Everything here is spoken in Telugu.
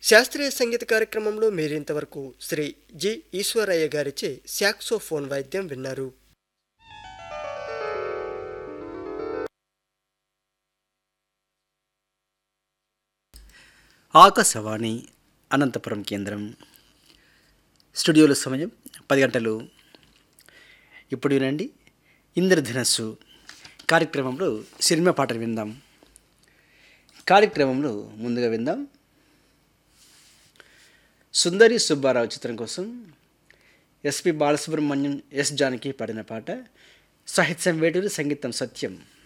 శాస్త్రీయ సంగీత కార్యక్రమంలో మీరింతవరకు శ్రీ జి ఈశ్వరయ్య గారిచే శాక్సోఫోన్ వాయిద్యం విన్నారు ఆకాశవాణి అనంతపురం కేంద్రం స్టూడియోలో సమయం పది గంటలు ఇప్పుడు వినండి ఇంద్రధనస్సు కార్యక్రమంలో సినిమా పాటలు విందాం కార్యక్రమంలో ముందుగా విందాం సుందరి సుబ్బారావు చిత్రం కోసం ఎస్పి బాలసుబ్రహ్మణ్యం ఎస్ జానకి పాడిన పాట సాహిత్యం వేటూరు సంగీతం సత్యం